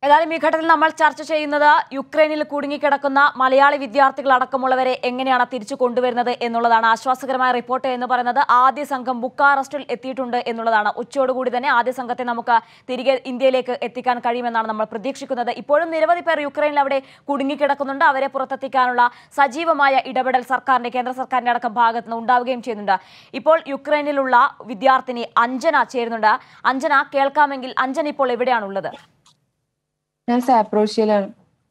ഏതായാലും ഈ ഘട്ടത്തിൽ നമ്മൾ ചർച്ച ചെയ്യുന്നത് യുക്രൈനിൽ കുടുങ്ങിക്കിടക്കുന്ന മലയാളി വിദ്യാർത്ഥികൾ അടക്കമുള്ളവരെ എങ്ങനെയാണ് തിരിച്ചു കൊണ്ടുവരുന്നത് എന്നുള്ളതാണ് ആശ്വാസകരമായ റിപ്പോർട്ട് എന്ന് പറയുന്നത് ആദ്യ സംഘം ബുക്കാറസ്റ്റിൽ എത്തിയിട്ടുണ്ട് എന്നുള്ളതാണ് ഉച്ചയോടുകൂടി തന്നെ ആദ്യ സംഘത്തെ നമുക്ക് തിരികെ ഇന്ത്യയിലേക്ക് എത്തിക്കാൻ കഴിയുമെന്നാണ് നമ്മൾ പ്രതീക്ഷിക്കുന്നത് ഇപ്പോഴും നിരവധി പേർ യുക്രൈനിൽ അവിടെ കുടുങ്ങിക്കിടക്കുന്നുണ്ട് അവരെ പുറത്തെത്തിക്കാനുള്ള സജീവമായ ഇടപെടൽ സർക്കാരിന്റെ കേന്ദ്ര സർക്കാരിന്റെ അടക്കം ഭാഗത്ത് നിന്ന് ഉണ്ടാവുകയും ചെയ്യുന്നുണ്ട് ഇപ്പോൾ യുക്രൈനിലുള്ള വിദ്യാർത്ഥിനി അഞ്ജന ചേരുന്നുണ്ട് അഞ്ജന കേൾക്കാമെങ്കിൽ അഞ്ജന ഇപ്പോൾ എവിടെയാണുള്ളത് ഞാൻ സാപ്രോഷ്യയിലാണ്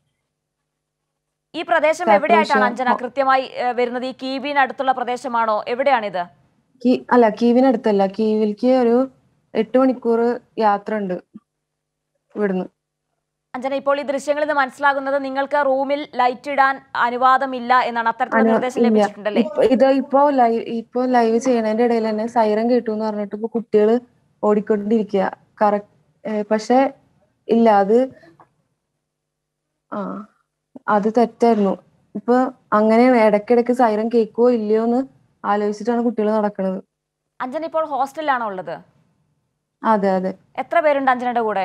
ഈ പ്രദേശം സാപ്രോഷ്യ. എവിടെയായിട്ടാണ് അഞ്ജന കൃത്യമായി ഏഹ്, വരുന്നത് ഈ കീബിന് അടുത്തുള്ള പ്രദേശമാണോ എവിടെയാണിത് കീ അല്ല കീവിനടുത്തല്ല കീവിലേക്ക് ഒരു എട്ട് മണിക്കൂർ യാത്ര ഉണ്ട് ഇവിടുന്ന് അഞ്ജന ഇപ്പോൾ ഈ ദൃശ്യങ്ങളിൽ നിന്ന് മനസ്സിലാകുന്നത് നിങ്ങൾക്ക് റൂമിൽ ലൈറ്റ് ഇടാൻ അനുവാദമില്ല എന്നാണ് അത്തരത്തിലുള്ള അനു- നിർദ്ദേശം ഇല്ല. ലഭിച്ചിട്ടുണ്ടല്ലേ ഇപ്പൊ ഇത് ഇപ്പോ ലൈവ് ഇപ്പോ ലൈവ് ചെയ്യണതിന്റെ ഇടയിൽ തന്നെ സൈറൻ കേട്ടു എന്ന് പറഞ്ഞിട്ട് ഇപ്പൊ കുട്ടികള് ഓടിക്കൊണ്ടിരിക്കുക കറക്റ്റ് പക്ഷെ ഇല്ല അത് ആ അത് തെറ്റായിരുന്നു ഇപ്പൊ അങ്ങനെയാണ് ഇടയ്ക്കിടയ്ക്ക് സൈറൻ കേൾക്കുവോ ഇല്ലയോ എന്ന് ആലോചിച്ചിട്ടാണ് കുട്ടികൾ നടക്കുന്നത് അഞ്ജന ഇപ്പോൾ ഹോസ്റ്റലിലാണോ ഉള്ളത് അതെ അതെ എത്ര പേരുണ്ട് അഞ്ജനയുടെ കൂടെ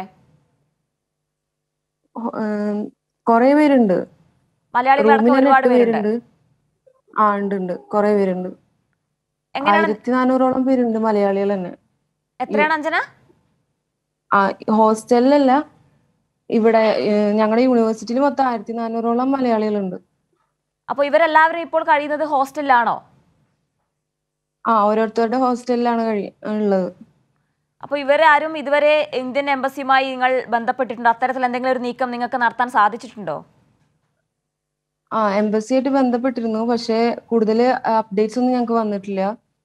കൊറേ പേരുണ്ട് മലയാളികൾ അടക്കം റൂമിൽ തന്നെ ഒരുപാട് എട്ട് പേരുണ്ട് പേരുണ്ട് ആ ഉണ്ട് ഉണ്ട് കൊറേ പേരുണ്ട് എങ്ങനെയാണ് ആയിരത്തി നാനൂറോളം പേരുണ്ട് മലയാളികൾ തന്നെ എത്രയാണ് അഞ്ജന ആ ഹോസ്റ്റലിലല്ല ഇവിടെ ഞങ്ങളുടെ യൂണിവേഴ്സിറ്റിയിൽ മൊത്തം ആയിരത്തി നാനൂറോളം മലയാളികളുണ്ട് അപ്പോൾ ഇവരെല്ലാവരും ഇപ്പോൾ കഴിയുന്നത് ഹോസ്റ്റലിലാണോ ആ ഓരോരുത്തരുടെ ഹോസ്റ്റലിലാണ് കഴി ഉള്ളത് അപ്പോൾ ഇവരാരും ഇതുവരെ ഇന്ത്യൻ എംബസിയുമായി നിങ്ങൾ ബന്ധപ്പെട്ടിട്ടുണ്ടോ അത്തരത്തിൽ എന്തെങ്കിലും ഒരു നീക്കം നിങ്ങൾക്ക് നടത്താൻ സാധിച്ചിട്ടുണ്ടോ ആ എംബസി ആയിട്ട് ബന്ധപ്പെട്ടിരുന്നു പക്ഷെ കൂടുതൽ അപ്ഡേറ്റ്സ് ഒന്നും ഞങ്ങൾക്ക് വന്നിട്ടില്ല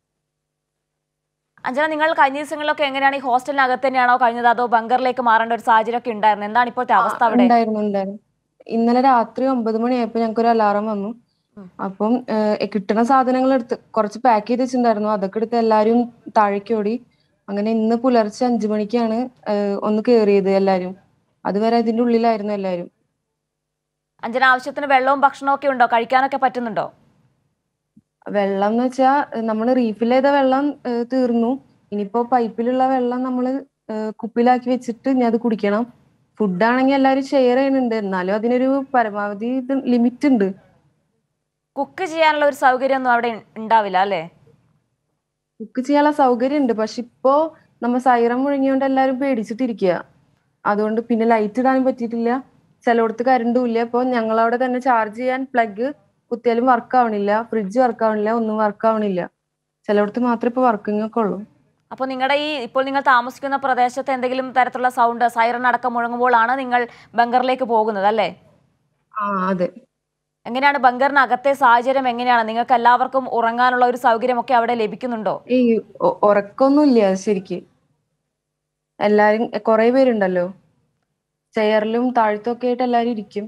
അഞ്ജന നിങ്ങൾ കഴിഞ്ഞ ദിവസങ്ങളിലൊക്കെ എങ്ങനെയാണ് ഈ ഹോസ്റ്റലിനകത്ത് തന്നെയാണോ കഴിഞ്ഞത് അതോ ബങ്കറിലേക്ക് മാറേണ്ട ഒരു സാഹചര്യം ഒക്കെ ഉണ്ടായിരുന്നു എന്താണ് ഇപ്പോഴത്തെ അവസ്ഥ അവിടെ ഉണ്ടായിരുന്നു ഉണ്ടായിരുന്നു ഇന്നലെ രാത്രി ഒമ്പത് മണിയായപ്പോ ഞങ്ങൾക്ക് ഒരു അലാറം വന്നു ഉം. അപ്പം ഏഹ്, കിട്ടുന്ന സാധനങ്ങൾ എടുത്ത് കുറച്ച് പാക്ക് ചെയ്ത് വെച്ചിട്ടുണ്ടായിരുന്നു അതൊക്കെ എടുത്ത് എല്ലാരും താഴേക്ക് ഓടി അങ്ങനെ ഇന്ന് പുലർച്ചെ അഞ്ചു മണിക്കാണ് ഏഹ്, ഒന്ന് കേറിയത് എല്ലാരും അതുവരെ ഇതിന്റെ ഉള്ളിലായിരുന്നു എല്ലാരും അഞ്ജന ആവശ്യത്തിന് വെള്ളവും ഭക്ഷണവും ഒക്കെ ഉണ്ടോ കഴിക്കാനൊക്കെ പറ്റുന്നുണ്ടോ വെള്ളം എന്ന് വെച്ചാ നമ്മൾ റീഫിൽ ചെയ്ത വെള്ളം ഏഹ്, തീർന്നു ഇനിയിപ്പോ പൈപ്പിലുള്ള വെള്ളം നമ്മൾ കുപ്പിയിലാക്കി വെച്ചിട്ട് ഇനി അത് കുടിക്കണം ഫുഡ് ആണെങ്കിൽ എല്ലാരും ഷെയർ ചെയ്യുന്നുണ്ട് എന്നാലും അതിനൊരു പരമാവധി ഇത് ലിമിറ്റ് ഉണ്ട് കുക്ക് ചെയ്യാനുള്ള ഒരു സൗകര്യം ഒന്നും അവിടെ ഉണ്ടാവില്ല അല്ലേ കുക്ക് ചെയ്യാനുള്ള സൗകര്യം ഉണ്ട് പക്ഷെ ഇപ്പോ നമ്മ സൈറം മുഴങ്ങിയോണ്ട് എല്ലാരും പേടിച്ചിട്ടിരിക്കുക അതുകൊണ്ട് പിന്നെ ലൈറ്റ് ഇടാനും പറ്റിയിട്ടില്ല ചിലയിടത്ത് കരണ്ടും ഇല്ല ഇപ്പൊ ഞങ്ങളവിടെ തന്നെ ചാർജ് ചെയ്യാൻ പ്ലഗ് കുത്തിയാലും വർക്ക് ആവണില്ല ഫ്രിഡ്ജ് വർക്ക് ആവണില്ല ഒന്നും വർക്ക് ആവണില്ല ചിലയിടത്ത് മാത്രമേ ഇപ്പൊ വർക്കിംഗ് ഒക്കെ ഉള്ളൂ അപ്പോൾ നിങ്ങളുടെ ഈ ഇപ്പോൾ നിങ്ങൾ താമസിക്കുന്ന പ്രദേശത്ത് എന്തെങ്കിലും തരത്തിലുള്ള സൗണ്ട് സൈറൺ അടക്കം മുഴങ്ങുമ്പോഴാണ് നിങ്ങൾ ബങ്കറിലേക്ക് പോകുന്നത് അല്ലേ ആ അതെ എങ്ങനെയാണ് ബങ്കറിനകത്തെ സാഹചര്യം എങ്ങനെയാണ് നിങ്ങൾക്ക് എല്ലാവർക്കും ഉറങ്ങാനുള്ള ഒരു സൗകര്യമൊക്കെ അവിടെ ലഭിക്കുന്നുണ്ടോ ഈ ഒ- ഉറക്കമൊന്നും ഇല്ല ശരിക്ക് എല്ലാരും കുറെ പേരുണ്ടല്ലോ ചെയറിലും താഴത്തൊക്കെ ആയിട്ട് എല്ലാരും ഇരിക്കും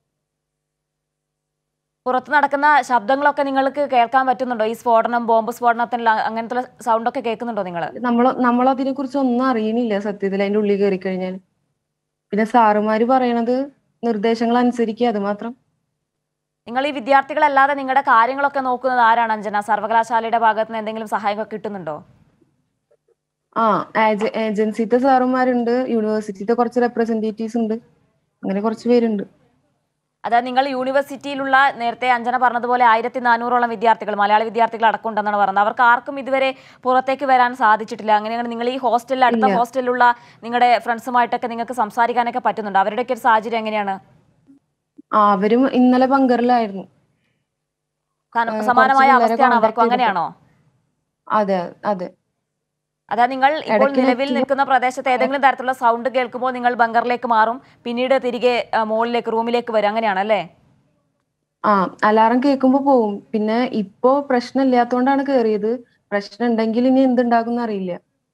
പുറത്ത് നടക്കുന്ന ശബ്ദങ്ങളൊക്കെ നിങ്ങൾക്ക് കേൾക്കാൻ പറ്റുന്നുണ്ടോ ഈ സ്ഫോടനം ബോംബ് സ്ഫോടനത്തിൽ അങ്ങനത്തെ സൗണ്ടൊക്കെ കേൾക്കുന്നുണ്ടോ നിങ്ങൾ നമ്മൾ നമ്മൾ അതിനെ കുറിച്ച് ഒന്നും അറിയണില്ല സത്യത്തിൽ അതിന്റെ ഉള്ളിൽ കയറി കഴിഞ്ഞാൽ പിന്നെ സാറുമാര് പറയണത് നിർദ്ദേശങ്ങൾ അനുസരിക്കുക അത് മാത്രം നിങ്ങൾ ഈ വിദ്യാർത്ഥികളല്ലാതെ നിങ്ങളുടെ കാര്യങ്ങളൊക്കെ നോക്കുന്നത് ആരാണ് അഞ്ജന സർവകലാശാലയുടെ ഭാഗത്ത് നിന്ന് എന്തെങ്കിലും സഹായമൊക്കെ കിട്ടുന്നുണ്ടോ ആ ഏജ- ഏജൻസിത്തെ സാറുമാരുണ്ട് യൂണിവേഴ്സിറ്റിത്തെ കുറച്ച് റെപ്രസെന്റേറ്റീവ്സ് ഉണ്ട് അങ്ങനെ കുറച്ച് പേരുണ്ട് അതായത് നിങ്ങൾ യൂണിവേഴ്സിറ്റിയിലുള്ള നേരത്തെ അഞ്ജന പറഞ്ഞതുപോലെ ആയിരത്തി നാനൂറോളം വിദ്യാർത്ഥികൾ മലയാളി വിദ്യാർത്ഥികൾ അടക്കമുണ്ടെന്നാണ് പറഞ്ഞത് അവർക്ക് ആർക്കും ഇതുവരെ പുറത്തേക്ക് വരാൻ സാധിച്ചിട്ടില്ല അങ്ങനെയാണ് നിങ്ങൾ ഈ ഹോസ്റ്റലിൽ അടുത്ത ഇല്ല. ഹോസ്റ്റലിലുള്ള നിങ്ങളുടെ ഫ്രണ്ട്സുമായിട്ടൊക്കെ നിങ്ങൾക്ക് സംസാരിക്കാനൊക്കെ പറ്റുന്നുണ്ട് അവരുടെയൊക്കെ ഒരു സാഹചര്യം എങ്ങനെയാണ് ആ അവരും ഇന്നലെ ബങ്കറിലായിരുന്നു കാരണം ഏഹ് സമാനമായ കുറച്ച് പിള്ളേരെ അവസ്ഥയാണ് contact അവർക്കും അങ്ങനെയാണോ അതെ അതെ അതായത് നിങ്ങൾ ഇപ്പോൾ ഇടയ്ക്ക് നിലവിൽ നെറ്റിൽ- നിൽക്കുന്ന പ്രദേശത്ത് ഏതെങ്കിലും തരത്തിലുള്ള സൗണ്ട് കേൾക്കുമ്പോൾ നിങ്ങൾ ബങ്കറിലേക്ക് മാറും പിന്നീട് തിരികെ ആ, മുകളിലേക്ക് റൂമിലേക്ക് വരും അങ്ങനെയാണ് അല്ലേ ആ അലാറം കേൾക്കുമ്പോ പോവും പിന്നെ ഇപ്പോ പ്രശ്നം ഇല്ലാത്തോണ്ടാണ് കേറിയത് പ്രശ്നം ഉണ്ടെങ്കിൽ ഇനി എന്തുണ്ടാകും അറിയില്ല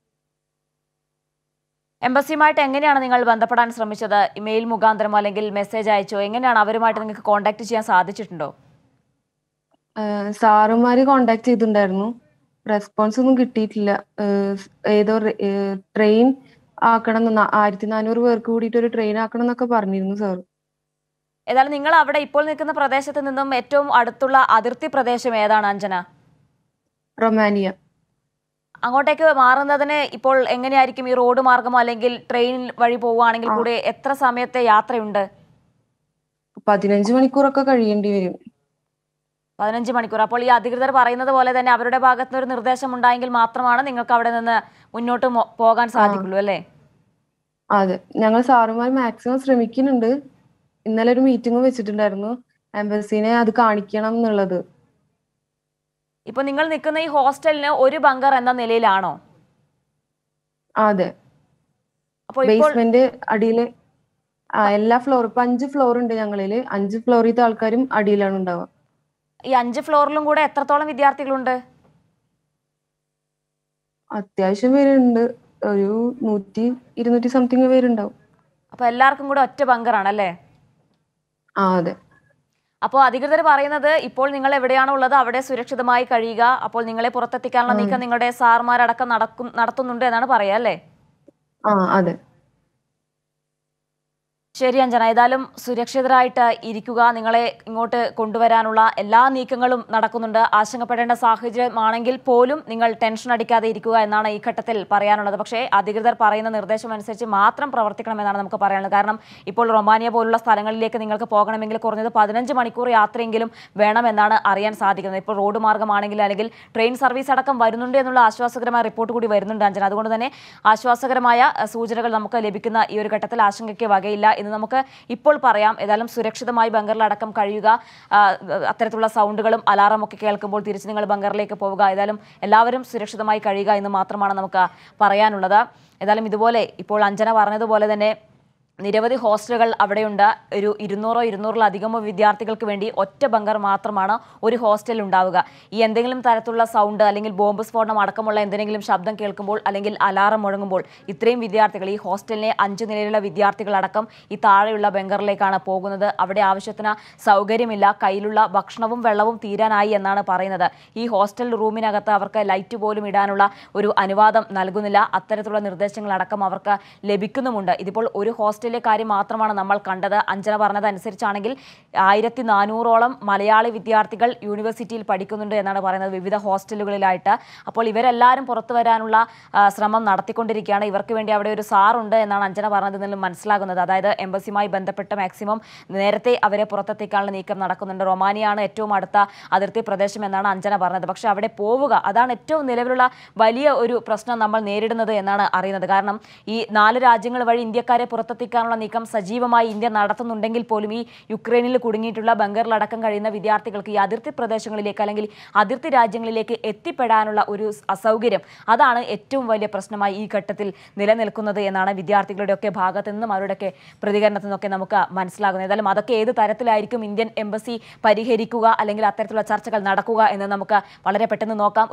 എംബസിയുമായിട്ട് എങ്ങനെയാണ് നിങ്ങൾ ബന്ധപ്പെടാൻ ശ്രമിച്ചത് ഇമെയിൽ മുഖാന്തരമോ അല്ലെങ്കിൽ മെസ്സേജ് അയച്ചോ എങ്ങനെയാണ് അവരുമായിട്ട് നിങ്ങൾക്ക് കോൺടാക്ട് ചെയ്യാൻ സാധിച്ചിട്ടുണ്ടോ ഏഹ് സാറുമാര് കോണ്ടാക്ട് ചെയ്തിട്ടുണ്ടായിരുന്നു റെസ്പോൺസ് ഒന്നും കിട്ടിയിട്ടില്ല ഏഹ് ഏതോ ട്രെയിൻ ആക്കണം എന്ന് ആയിരത്തി നാനൂറ് പേർക്ക് കൂടിയിട്ട് ഒരു ട്രെയിൻ ആക്കണം എന്നൊക്കെ പറഞ്ഞിരുന്നു സാർ ഏതായാലും നിങ്ങൾ അവിടെ ഇപ്പോൾ നിൽക്കുന്ന പ്രദേശത്ത് നിന്നും ഏറ്റവും അടുത്തുള്ള അതിർത്തി പ്രദേശം ഏതാണ് അഞ്ജന റൊമാനിയ അങ്ങോട്ടേക്ക് മാറുന്നതിന് ഇപ്പോൾ എങ്ങനെയായിരിക്കും ഈ റോഡ് മാർഗമോ അല്ലെങ്കിൽ ട്രെയിൻ വഴി പോവുകയാണെങ്കിൽ കൂടെ എത്ര സമയത്തെ യാത്രയുണ്ട് പതിനഞ്ച് മണിക്കൂറൊക്കെ കഴിയേണ്ടി വരും പതിനഞ്ച് മണിക്കൂർ അപ്പോൾ ഈ അധികൃതർ പറയുന്നത് പോലെ തന്നെ അവരുടെ ഭാഗത്ത് നിന്ന് ഒരു നിർദ്ദേശം ഉണ്ടായെങ്കിൽ മാത്രമാണ് നിങ്ങൾക്ക് അവിടെ നിന്ന് മുന്നോട്ട് മോ- പോകാൻ സാധിക്കുള്ളൂ അല്ലേ അതെ ഞങ്ങൾ സാറുമാർ മാക്സിമം ശ്രമിക്കുന്നുണ്ട് ഇന്നലെ ഒരു മീറ്റിംഗ് വെച്ചിട്ടുണ്ടായിരുന്നു എംബസിനെ അത് കാണിക്കണം എന്നുള്ളത് ഇപ്പൊ നിങ്ങൾ നിൽക്കുന്ന ഈ ഹോസ്റ്റലിന് ഒരു ബങ്കർ എന്ന നിലയിലാണോ അതെ അപ്പോൾ ഇപ്പോൾ ബേസ്മെന്റ് അടിയില് ആ എല്ലാ ഫ്ലോർ ഇപ്പൊ അഞ്ച് ഫ്ലോർ ഉണ്ട് ഞങ്ങളില് അഞ്ച് ഫ്ലോറിലത്തെ ആൾക്കാരും അടിയിലാണ് ഉണ്ടാവുക ഈ അഞ്ച് ഫ്ലോറിലും കൂടെ എത്രത്തോളം വിദ്യാർത്ഥികളുണ്ട് അത്യാവശ്യം പേരുണ്ട് ഒരു നൂറ്റി ഇരുന്നൂറ്റി സംതിങ് പേരുണ്ടാവും അപ്പൊ എല്ലാവർക്കും കൂടെ ഒറ്റ ബങ്കറാണ് അല്ലേ ആ അതെ അപ്പോൾ അധികൃതർ പറയുന്നത് ഇപ്പോൾ നിങ്ങൾ എവിടെയാണോ ഉള്ളത് അവിടെ സുരക്ഷിതമായി കഴിയുക അപ്പോൾ നിങ്ങളെ പുറത്തെത്തിക്കാനുള്ള നീക്കം നിങ്ങളുടെ സാർമാരടക്കം നടക്കും നടത്തുന്നുണ്ട് എന്നാണ് പറയാ അല്ലേ ആ അതെ ശരി അഞ്ജന ഏതായാലും സുരക്ഷിതരായിട്ട് ഇരിക്കുക നിങ്ങളെ ഇങ്ങോട്ട് കൊണ്ടുവരാനുള്ള എല്ലാ നീക്കങ്ങളും നടക്കുന്നുണ്ട് ആശങ്കപ്പെടേണ്ട സാഹചര്യമാണെങ്കിൽ പോലും നിങ്ങൾ ടെൻഷൻ അടിക്കാതെ ഇരിക്കുക എന്നാണ് ഈ ഘട്ടത്തിൽ പറയാനുള്ളത് പക്ഷേ അധികൃതർ പറയുന്ന നിർദ്ദേശം അനുസരിച്ച് മാത്രം പ്രവർത്തിക്കണമെന്നാണ് നമുക്ക് പറയാനുള്ളത് കാരണം ഇപ്പോൾ റൊമാനിയ പോലുള്ള സ്ഥലങ്ങളിലേക്ക് നിങ്ങൾക്ക് പോകണമെങ്കിൽ കുറഞ്ഞത് പതിനഞ്ച് മണിക്കൂർ യാത്രയെങ്കിലും വേണമെന്നാണ് അറിയാൻ സാധിക്കുന്നത് ഇപ്പോൾ റോഡ് മാർഗമാണെങ്കിൽ അല്ലെങ്കിൽ ട്രെയിൻ സർവീസ് അടക്കം വരുന്നുണ്ട് എന്നുള്ള ആശ്വാസകരമായ റിപ്പോർട്ട് കൂടി വരുന്നുണ്ട് അഞ്ജന അതുകൊണ്ട് തന്നെ ആശ്വാസകരമായ അഹ്, സൂചനകൾ നമുക്ക് ലഭിക്കുന്ന ഈ ഒരു ഘട്ടത്തിൽ ആശങ്കയ്ക്ക് വകയില്ല എന്ന് നമുക്ക് ഇപ്പോൾ പറയാം ഏതായാലും സുരക്ഷിതമായി ബങ്കറിലടക്കം കഴിയുക ആ, അത്തരത്തിലുള്ള സൗണ്ടുകളും അലാറം ഒക്കെ കേൾക്കുമ്പോൾ തിരിച്ച് നിങ്ങൾ ബങ്കറിലേക്ക് പോവുക ഏതായാലും എല്ലാവരും സുരക്ഷിതമായി കഴിയുക എന്ന് മാത്രമാണ് നമുക്ക് പറയാനുള്ളത് ഏതായാലും ഇതുപോലെ ഇപ്പോൾ അഞ്ജന പറഞ്ഞതുപോലെ തന്നെ നിരവധി ഹോസ്റ്റലുകൾ അവിടെയുണ്ട് ഒരു ഇരുന്നൂറോ ഇരുന്നൂറിലധികമോ വിദ്യാർത്ഥികൾക്ക് വേണ്ടി ഒറ്റ ബങ്കർ മാത്രമാണ് ഒരു ഹോസ്റ്റലിൽ ഉണ്ടാവുക ഈ എന്തെങ്കിലും തരത്തിലുള്ള സൗണ്ട് അല്ലെങ്കിൽ ബോംബ് സ്ഫോടനം അടക്കമുള്ള എന്തെങ്കിലും ശബ്ദം കേൾക്കുമ്പോൾ അല്ലെങ്കിൽ അലാറം മുഴങ്ങുമ്പോൾ ഇത്രയും വിദ്യാർത്ഥികൾ ഈ ഹോസ്റ്റലിലെ അഞ്ച് നിലയിലുള്ള വിദ്യാർത്ഥികളടക്കം ഈ താഴെയുള്ള ബങ്കറിലേക്കാണ് പോകുന്നത് അവിടെ ആവശ്യത്തിന് സൗകര്യമില്ല കയ്യിലുള്ള ഭക്ഷണവും വെള്ളവും തീരാനായി എന്നാണ് പറയുന്നത് ഈ ഹോസ്റ്റൽ റൂമിനകത്ത് അവർക്ക് ലൈറ്റ് പോലും ഇടാനുള്ള ഒരു അനുവാദം നൽകുന്നില്ല അത്തരത്തിലുള്ള നിർദ്ദേശങ്ങളടക്കം അവർക്ക് ലഭിക്കുന്നുമുണ്ട് ഇതിപ്പോൾ ഒരു ഹോസ്റ്റലിലെ കാര്യം മാത്രമാണ് നമ്മൾ കണ്ടത് അഞ്ജന പറഞ്ഞതനുസരിച്ചാണെങ്കിൽ ആയിരത്തി നാനൂറോളം മലയാളി വിദ്യാർത്ഥികൾ യൂണിവേഴ്സിറ്റിയിൽ പഠിക്കുന്നുണ്ട് എന്നാണ് പറയുന്നത് വിവിധ ഹോസ്റ്റലുകളിലായിട്ട് അപ്പോൾ ഇവരെല്ലാവരും പുറത്തു വരാനുള്ള ആ, ശ്രമം നടത്തിക്കൊണ്ടിരിക്കുകയാണ് ഇവർക്ക് വേണ്ടി അവിടെ ഒരു സാറുണ്ട് എന്നാണ് അഞ്ജന പറഞ്ഞതിൽ നിന്നും മനസ്സിലാകുന്നത് അതായത് എംബസിയുമായി ബന്ധപ്പെട്ട് മാക്സിമം നേരത്തെ അവരെ പുറത്തെത്തിക്കാനുള്ള നീക്കം നടക്കുന്നുണ്ട് റൊമാനിയാണ് ഏറ്റവും അടുത്ത അതിർത്തി പ്രദേശം എന്നാണ് അഞ്ജന പറഞ്ഞത് പക്ഷേ അവിടെ പോവുക അതാണ് ഏറ്റവും നിലവിലുള്ള വലിയ ഒരു പ്രശ്നം നമ്മൾ നേരിടുന്നത് എന്നാണ് അറിയുന്നത് കാരണം ഈ നാല് രാജ്യങ്ങൾ വഴി ഇന്ത്യക്കാരെ പുറത്തെത്തിക്കാനുള്ള നീക്കം സജീവമായി ഇന്ത്യ നടത്തുന്നുണ്ടെങ്കിൽ പോലും ഈ യുക്രൈനിൽ കുടുങ്ങിയിട്ടുള്ള ബങ്കറിലടക്കം കഴിയുന്ന വിദ്യാർത്ഥികൾക്ക് ഈ അതിർത്തി പ്രദേശങ്ങളിലേക്ക് അല്ലെങ്കിൽ അതിർത്തി രാജ്യങ്ങളിലേക്ക് എത്തിപ്പെടാനുള്ള ഒരു അസൗകര്യം അതാണ് ഏറ്റവും വലിയ പ്രശ്നമായി ഈ ഘട്ടത്തിൽ നിലനിൽക്കുന്നത് എന്നാണ് വിദ്യാർത്ഥികളുടെ ഒക്കെ ഭാഗത്തു നിന്നും അവരുടെയൊക്കെ പ്രതികരണത്തിൽ നിന്നൊക്കെ നമുക്ക് മനസ്സിലാകുന്നത് ഏതായാലും അതൊക്കെ ഏത് തരത്തിലായിരിക്കും ഇന്ത്യൻ എംബസി പരിഹരിക്കുക അല്ലെങ്കിൽ അത്തരത്തിലുള്ള ചർച്ചകൾ നടക്കുക എന്ന് നമുക്ക് വളരെ പെട്ടെന്ന് നോക്കാം